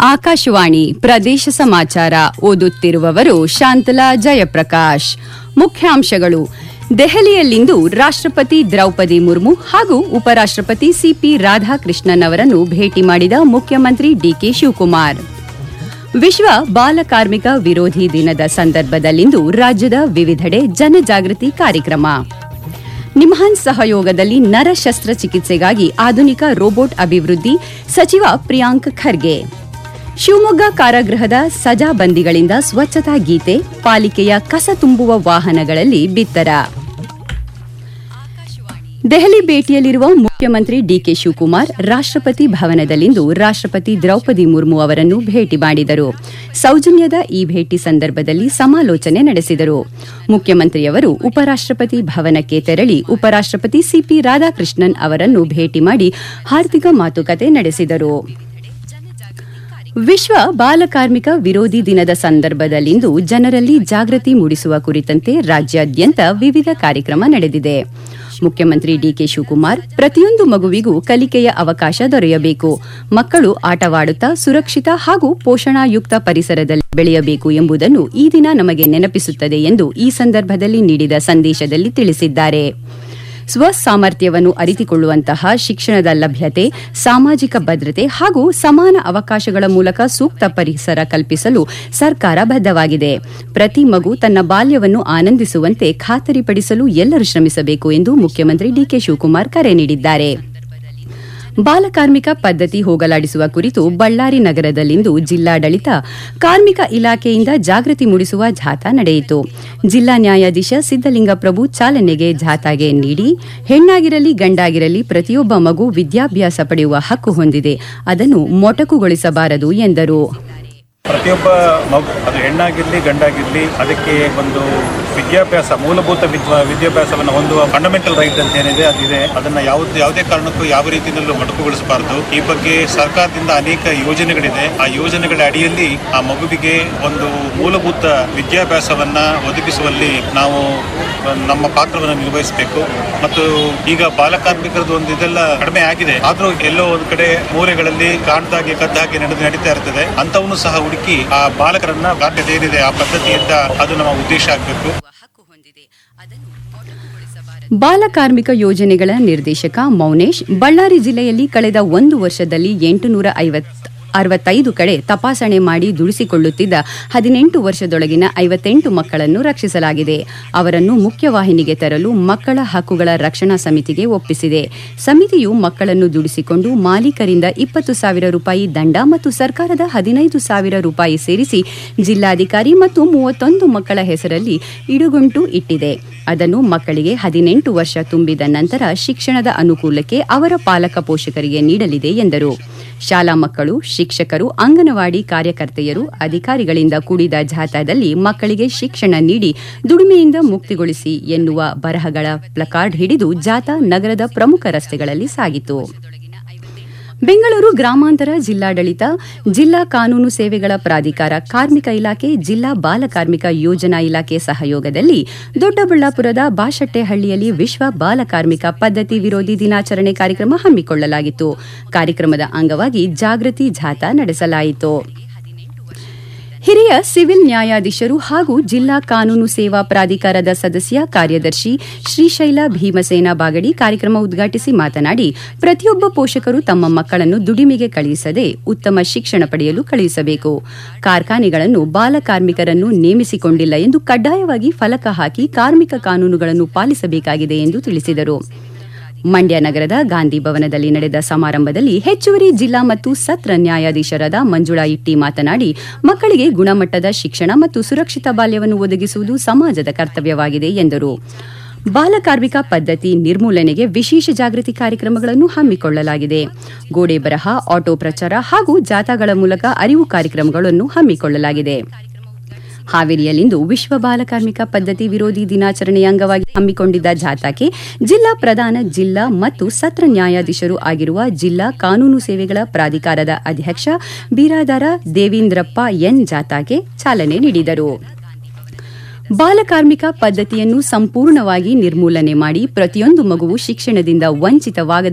ಆಕಾಶವಾಣಿ ಪ್ರದೇಶ ಸಮಾಚಾರ ಓದುತ್ತಿರುವವರು ಶಾಂತಲಾ ಜಯಪ್ರಕಾಶ್ ಮುಖ್ಯಾಂಶಗಳು ದೆಹಲಿಯಲ್ಲಿಂದು ರಾಷ್ಟ್ರಪತಿ ದ್ರೌಪದಿ ಮುರ್ಮು ಹಾಗೂ ಉಪರಾಷ್ಟ್ರಪತಿ ಸಿಪಿ ರಾಧಾಕೃಷ್ಣನ್ ಅವರನ್ನು ಭೇಟಿ ಮಾಡಿದ ಮುಖ್ಯಮಂತ್ರಿ ಡಿಕೆ ಶಿವಕುಮಾರ್ ವಿಶ್ವ ಬಾಲಕಾರ್ಮಿಕ ವಿರೋಧಿ ದಿನದ ಸಂದರ್ಭದಲ್ಲಿಂದು ರಾಜ್ಯದ ವಿವಿಧೆಡೆ ಜನಜಾಗೃತಿ ಕಾರ್ಯಕ್ರಮ ನಿಮ್ಹಾನ್ಸ್ ಸಹಯೋಗದಲ್ಲಿ ನರ ಶಸ್ತ್ರಚಿಕಿತ್ಸೆಗಾಗಿ ಆಧುನಿಕ ರೋಬೋಟ್ ಅಭಿವೃದ್ಧಿ ಸಚಿವ ಪ್ರಿಯಾಂಕ್ ಖರ್ಗೆ ಶಿವಮೊಗ್ಗ ಕಾರಾಗೃಹದ ಸಜಾಬಂದಿಗಳಿಂದ ಸ್ವಚ್ಛತಾ ಗೀತೆ ಪಾಲಿಕೆಯ ಕಸ ತುಂಬುವ ವಾಹನಗಳಲ್ಲಿ ಬಿತ್ತರ ದೆಹಲಿ ಭೇಟಿಯಲ್ಲಿರುವ ಮುಖ್ಯಮಂತ್ರಿ ಡಿಕೆ ಶಿವಕುಮಾರ್ ರಾಷ್ಟ್ರಪತಿ ಭವನದಲ್ಲಿಂದು ರಾಷ್ಟ್ರಪತಿ ದ್ರೌಪದಿ ಮುರ್ಮು ಅವರನ್ನು ಭೇಟಿ ಮಾಡಿದರು ಸೌಜನ್ಯದ ಈ ಭೇಟಿ ಸಂದರ್ಭದಲ್ಲಿ ಸಮಾಲೋಚನೆ ನಡೆಸಿದರು ಮುಖ್ಯಮಂತ್ರಿಯವರು ಉಪರಾಷ್ಟ್ರಪತಿ ಭವನಕ್ಕೆ ತೆರಳಿ ಉಪರಾಷ್ಟ್ರಪತಿ ಸಿಪಿ ರಾಧಾಕೃಷ್ಣನ್ ಅವರನ್ನು ಭೇಟಿ ಮಾಡಿ ಆರ್ಥಿಕ ಮಾತುಕತೆ ನಡೆಸಿದರು ವಿಶ್ವ ಬಾಲಕಾರ್ಮಿಕ ವಿರೋಧಿ ದಿನದ ಸಂದರ್ಭದಲ್ಲಿಂದು ಜನರಲ್ಲಿ ಜಾಗೃತಿ ಮೂಡಿಸುವ ಕುರಿತಂತೆ ರಾಜ್ಯಾದ್ಯಂತ ವಿವಿಧ ಕಾರ್ಯಕ್ರಮ ನಡೆದಿದೆ ಮುಖ್ಯಮಂತ್ರಿ ಡಿಕೆ ಶಿವಕುಮಾರ್ ಪ್ರತಿಯೊಂದು ಮಗುವಿಗೂ ಕಲಿಕೆಯ ಅವಕಾಶ ದೊರೆಯಬೇಕು ಮಕ್ಕಳು ಆಟವಾಡುತ್ತಾ ಸುರಕ್ಷಿತ ಹಾಗೂ ಪೋಷಣಾಯುಕ್ತ ಪರಿಸರದಲ್ಲಿ ಬೆಳೆಯಬೇಕು ಎಂಬುದನ್ನು ಈ ದಿನ ನಮಗೆ ನೆನಪಿಸುತ್ತದೆ ಎಂದು ಈ ಸಂದರ್ಭದಲ್ಲಿ ನೀಡಿದ ಸಂದೇಶದಲ್ಲಿ ತಿಳಿಸಿದ್ದಾರೆ ಸ್ವಸಾಮರ್ಥ್ಯವನ್ನು ಅರಿತುಕೊಳ್ಳುವಂತಹ ಶಿಕ್ಷಣದ ಲಭ್ಯತೆ ಸಾಮಾಜಿಕ ಭದ್ರತೆ ಹಾಗೂ ಸಮಾನ ಅವಕಾಶಗಳ ಮೂಲಕ ಸೂಕ್ತ ಪರಿಸರ ಕಲ್ಪಿಸಲು ಸರ್ಕಾರ ಬದ್ಧವಾಗಿದೆ ಪ್ರತಿ ಮಗು ತನ್ನ ಬಾಲ್ಯವನ್ನು ಆನಂದಿಸುವಂತೆ ಖಾತರಿಪಡಿಸಲು ಎಲ್ಲರೂ ಶ್ರಮಿಸಬೇಕು ಎಂದು ಮುಖ್ಯಮಂತ್ರಿ ಡಿಕೆ ಶಿವಕುಮಾರ್ ಕರೆ ನೀಡಿದ್ದಾರೆ ಬಾಲಕಾರ್ಮಿಕ ಪದ್ಧತಿ ಹೋಗಲಾಡಿಸುವ ಕುರಿತು ಬಳ್ಳಾರಿ ನಗರದಲ್ಲಿಂದು ಜಿಲ್ಲಾಡಳಿತ ಕಾರ್ಮಿಕ ಇಲಾಖೆಯಿಂದ ಜಾಗೃತಿ ಮೂಡಿಸುವ ಜಾಥಾ ನಡೆಯಿತು ಜಿಲ್ಲಾ ನ್ಯಾಯಾಧೀಶ ಸಿದ್ದಲಿಂಗಪ್ರಭು ಚಾಲನೆಗೆ ಜಾಥಾಗೆ ನೀಡಿ ಹೆಣ್ಣಾಗಿರಲಿ ಗಂಡಾಗಿರಲಿ ಪ್ರತಿಯೊಬ್ಬ ಮಗು ವಿದ್ಯಾಭ್ಯಾಸ ಪಡೆಯುವ ಹಕ್ಕು ಹೊಂದಿದೆ ಅದನ್ನು ಮೊಟಕುಗೊಳಿಸಬಾರದು ಎಂದರು ಪ್ರತಿಯೊಬ್ಬ ಮಗು ಅದು ಹೆಣ್ಣಾಗಿರ್ಲಿ ಗಂಡಾಗಿರ್ಲಿ ಅದಕ್ಕೆ ಒಂದು ವಿದ್ಯಾಭ್ಯಾಸ ಮೂಲಭೂತ ವಿದ್ವ ವಿದ್ಯಾಭ್ಯಾಸವನ್ನು ಹೊಂದುವ ಫಂಡಮೆಂಟಲ್ ರೈಟ್ ಅಂತ ಏನಿದೆ ಅದಿದೆ ಅದನ್ನ ಯಾವುದೇ ಯಾವುದೇ ಕಾರಣಕ್ಕೂ ಯಾವ ರೀತಿಯಲ್ಲೂ ಮೊಟಕುಗೊಳಿಸಬಾರದು ಈ ಬಗ್ಗೆ ಸರ್ಕಾರದಿಂದ ಅನೇಕ ಯೋಜನೆಗಳಿದೆ ಆ ಯೋಜನೆಗಳ ಅಡಿಯಲ್ಲಿ ಆ ಮಗುವಿಗೆ ಒಂದು ಮೂಲಭೂತ ವಿದ್ಯಾಭ್ಯಾಸವನ್ನ ಒದಗಿಸುವಲ್ಲಿ ನಾವು ನಮ್ಮ ಪಾತ್ರವನ್ನು ನಿರ್ವಹಿಸಬೇಕು ಮತ್ತು ಈಗ ಬಾಲಕಾರ್ಮಿಕರದ್ದು ಒಂದು ಇದೆಲ್ಲ ಕಡಿಮೆ ಆಗಿದೆ ಆದ್ರೂ ಎಲ್ಲೋ ಒಂದು ಕಡೆ ಮೂಲೆಗಳಲ್ಲಿ ಕಾಣ್ದಾಗೆ ಕದ್ದಾಗೆ ನಡೆದು ನಡೀತಾ ಇರ್ತದೆ ಅಂತವನ್ನು ಸಹ ಹುಡುಕಿ ಆ ಬಾಲಕರನ್ನ ಬಾಧ್ಯತೆ ಏನಿದೆ ಆ ಪದ್ಧತಿಯಿಂದ ಅದು ನಮ್ಮ ಉದ್ದೇಶ ಆಗಬೇಕು ಬಾಲಕಾರ್ಮಿಕ ಯೋಜನೆಗಳ ನಿರ್ದೇಶಕ ಮೌನೇಶ್ ಬಳ್ಳಾರಿ ಜಿಲ್ಲೆಯಲ್ಲಿ ಕಳೆದ ಒಂದು ವರ್ಷದಲ್ಲಿ ಎಂಟುನೂರ ಅರವತ್ತೈದು ಕಡೆ ತಪಾಸಣೆ ಮಾಡಿ ದುಡಿಸಿಕೊಳ್ಳುತ್ತಿದ್ದ ಹದಿನೆಂಟು ವರ್ಷದೊಳಗಿನ ಐವತ್ತೆಂಟು ಮಕ್ಕಳನ್ನು ರಕ್ಷಿಸಲಾಗಿದೆ ಅವರನ್ನು ಮುಖ್ಯವಾಹಿನಿಗೆ ತರಲು ಮಕ್ಕಳ ಹಕ್ಕುಗಳ ರಕ್ಷಣಾ ಸಮಿತಿಗೆ ಒಪ್ಪಿಸಿದೆ ಸಮಿತಿಯು ಮಕ್ಕಳನ್ನು ದುಡಿಸಿಕೊಂಡು ಮಾಲೀಕರಿಂದ ಇಪ್ಪತ್ತು ಸಾವಿರ ರೂಪಾಯಿ ದಂಡ ಮತ್ತು ಸರ್ಕಾರದ ಹದಿನೈದು ಸಾವಿರ ರೂಪಾಯಿ ಸೇರಿಸಿ ಜಿಲ್ಲಾಧಿಕಾರಿ ಮತ್ತು ಮೂವತ್ತೊಂದು ಮಕ್ಕಳ ಹೆಸರಲ್ಲಿ ಇಡುಗುಂಟು ಇಟ್ಟಿದೆ ಅದನ್ನು ಮಕ್ಕಳಿಗೆ ಹದಿನೆಂಟು ವರ್ಷ ತುಂಬಿದ ನಂತರ ಶಿಕ್ಷಣದ ಅನುಕೂಲಕ್ಕೆ ಅವರ ಪಾಲಕ ಪೋಷಕರಿಗೆ ನೀಡಲಿದೆ ಎಂದರು ಶಾಲಾ ಮಕ್ಕಳು ಶಿಕ್ಷಕರು ಅಂಗನವಾಡಿ ಕಾರ್ಯಕರ್ತೆಯರು ಅಧಿಕಾರಿಗಳಿಂದ ಕೂಡಿದ ಜಾಥಾದಲ್ಲಿ ಮಕ್ಕಳಿಗೆ ಶಿಕ್ಷಣ ನೀಡಿ ದುಡಿಮೆಯಿಂದ ಮುಕ್ತಿಗೊಳಿಸಿ ಎನ್ನುವ ಬರಹಗಳ ಪ್ಲಕಾರ್ಡ್ ಹಿಡಿದು ಜಾಥಾ ನಗರದ ಪ್ರಮುಖ ರಸ್ತೆಗಳಲ್ಲಿ ಸಾಗಿತು ಬೆಂಗಳೂರು ಗ್ರಾಮಾಂತರ ಜಿಲ್ಲಾಡಳಿತ ಜಿಲ್ಲಾ ಕಾನೂನು ಸೇವೆಗಳ ಪ್ರಾಧಿಕಾರ ಕಾರ್ಮಿಕ ಇಲಾಖೆ ಜಿಲ್ಲಾ ಬಾಲ ಕಾರ್ಮಿಕ ಯೋಜನಾ ಇಲಾಖೆ ಸಹಯೋಗದಲ್ಲಿ ದೊಡ್ಡಬಳ್ಳಾಪುರದ ಬಾಶೆಟ್ಟೆಹಳ್ಳಿಯಲ್ಲಿ ವಿಶ್ವ ಬಾಲ ಕಾರ್ಮಿಕ ಪದ್ಧತಿ ವಿರೋಧಿ ದಿನಾಚರಣೆ ಕಾರ್ಯಕ್ರಮ ಹಮ್ಮಿಕೊಳ್ಳಲಾಗಿತ್ತು ಕಾರ್ಯಕ್ರಮದ ಅಂಗವಾಗಿ ಜಾಗೃತಿ ಜಾಥಾ ನಡೆಸಲಾಯಿತು ಹಿರಿಯ ಸಿವಿಲ್ ನ್ಯಾಯಾಧೀಶರು ಹಾಗೂ ಜಿಲ್ಲಾ ಕಾನೂನು ಸೇವಾ ಪ್ರಾಧಿಕಾರದ ಸದಸ್ಯ ಕಾರ್ಯದರ್ಶಿ ಶ್ರೀಶೈಲ ಭೀಮಸೇನ ಬಾಗಡಿ ಕಾರ್ಯಕ್ರಮ ಉದ್ಘಾಟಿಸಿ ಮಾತನಾಡಿ ಪ್ರತಿಯೊಬ್ಬ ಪೋಷಕರು ತಮ್ಮ ಮಕ್ಕಳನ್ನು ದುಡಿಮೆಗೆ ಕಳುಹಿಸದೆ ಉತ್ತಮ ಶಿಕ್ಷಣ ಪಡೆಯಲು ಕಳುಹಿಸಬೇಕು ಕಾರ್ಖಾನೆಗಳನ್ನು ಬಾಲ ಕಾರ್ಮಿಕರನ್ನು ನೇಮಿಸಿಕೊಂಡಿಲ್ಲ ಎಂದು ಕಡ್ಡಾಯವಾಗಿ ಫಲಕ ಹಾಕಿ ಕಾರ್ಮಿಕ ಕಾನೂನುಗಳನ್ನು ಪಾಲಿಸಬೇಕಾಗಿದೆ ಎಂದು ತಿಳಿಸಿದರು ಮಂಡ್ಯ ನಗರದ ಗಾಂಧಿ ಭವನದಲ್ಲಿ ನಡೆದ ಸಮಾರಂಭದಲ್ಲಿ ಹೆಚ್ಚುವರಿ ಜಿಲ್ಲಾ ಮತ್ತು ಸತ್ರ ನ್ಯಾಯಾಧೀಶರಾದ ಮಂಜುಳಾ ಇಟ್ಟಿ ಮಾತನಾಡಿ ಮಕ್ಕಳಿಗೆ ಗುಣಮಟ್ಟದ ಶಿಕ್ಷಣ ಮತ್ತು ಸುರಕ್ಷಿತ ಬಾಲ್ಯವನ್ನು ಒದಗಿಸುವುದು ಸಮಾಜದ ಕರ್ತವ್ಯವಾಗಿದೆ ಎಂದರು ಬಾಲಕಾರ್ಮಿಕ ಪದ್ಧತಿ ನಿರ್ಮೂಲನೆಗೆ ವಿಶೇಷ ಜಾಗೃತಿ ಕಾರ್ಯಕ್ರಮಗಳನ್ನು ಹಮ್ಮಿಕೊಳ್ಳಲಾಗಿದೆ ಗೋಡೆ ಬರಹ ಆಟೋ ಪ್ರಚಾರ ಹಾಗೂ ಜಾಥಾಗಳ ಮೂಲಕ ಅರಿವು ಕಾರ್ಯಕ್ರಮಗಳನ್ನು ಹಮ್ಮಿಕೊಳ್ಳಲಾಗಿದೆ ಹಾವೇರಿಯಲ್ಲಿಂದು ವಿಶ್ವ ಬಾಲಕಾರ್ಮಿಕ ಪದ್ಧತಿ ವಿರೋಧಿ ದಿನಾಚರಣೆಯ ಅಂಗವಾಗಿ ಹಮ್ಮಿಕೊಂಡಿದ್ದ ಜಾಥಾಕ್ಕೆ ಜಿಲ್ಲಾ ಪ್ರಧಾನ ಜಿಲ್ಲಾ ಮತ್ತು ಸತ್ರ ನ್ಯಾಯಾಧೀಶರು ಆಗಿರುವ ಜಿಲ್ಲಾ ಕಾನೂನು ಸೇವೆಗಳ ಪ್ರಾಧಿಕಾರದ ಅಧ್ಯಕ್ಷ ಬೀರಾದಾರ ದೇವೀಂದ್ರಪ್ಪ ಎನ್ ಜಾಥಾಗೆ ಚಾಲನೆ ನೀಡಿದರು ಬಾಲಕಾರ್ಮಿಕ ಪದ್ಧತಿಯನ್ನು ಸಂಪೂರ್ಣವಾಗಿ ನಿರ್ಮೂಲನೆ ಮಾಡಿ ಪ್ರತಿಯೊಂದು ಮಗುವು ಶಿಕ್ಷಣದಿಂದ ವಂಚಿತವಾಗದ